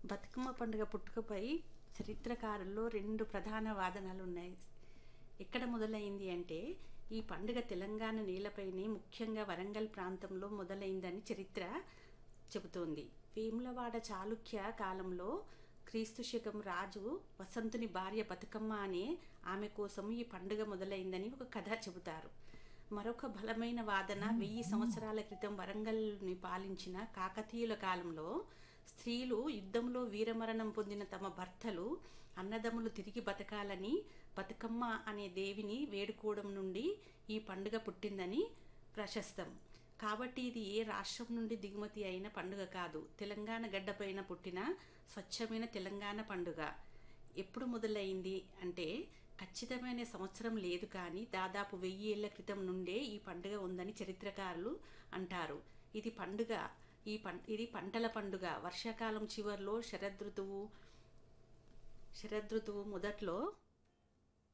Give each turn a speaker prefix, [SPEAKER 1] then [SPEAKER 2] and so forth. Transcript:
[SPEAKER 1] బతుకమ్మ పండుగ పుట్టుకపై చరిత్రకారుల్లో రెండు ప్రధాన వాదనలు ఉన్నాయి ఎక్కడ మొదలైంది అంటే ఈ పండుగ తెలంగాణ నేలపైనే ముఖ్యంగా వరంగల్ ప్రాంతంలో మొదలైందని చరిత్ర చెబుతోంది వేములవాడ చాళుక్య కాలంలో క్రీస్తు శకం రాజు వసంతుని భార్య బతుకమ్మ అనే ఆమె కోసం ఈ పండుగ మొదలైందని ఒక కథ చెబుతారు మరొక బలమైన వాదన వెయ్యి సంవత్సరాల క్రితం వరంగల్ని పాలించిన కాకతీయుల కాలంలో స్త్రీలు యుద్ధంలో వీరమరణం పొందిన తమ భర్తలు అన్నదమ్ములు తిరిగి బతకాలని బతుకమ్మ అనే దేవిని వేడుకోవడం నుండి ఈ పండుగ పుట్టిందని ప్రశస్తం కాబట్టి ఇది ఏ రాష్ట్రం నుండి దిగుమతి అయిన పండుగ కాదు తెలంగాణ గడ్డపైన పుట్టిన స్వచ్ఛమైన తెలంగాణ పండుగ ఎప్పుడు మొదలైంది అంటే ఖచ్చితమైన సంవత్సరం లేదు కానీ దాదాపు వెయ్యి ఏళ్ల క్రితం నుండే ఈ పండుగ ఉందని చరిత్రకారులు అంటారు ఇది పండుగ ఈ పం ఇది పంటల పండుగ వర్షాకాలం చివరిలో శరదృతువు శరదృతువు మొదట్లో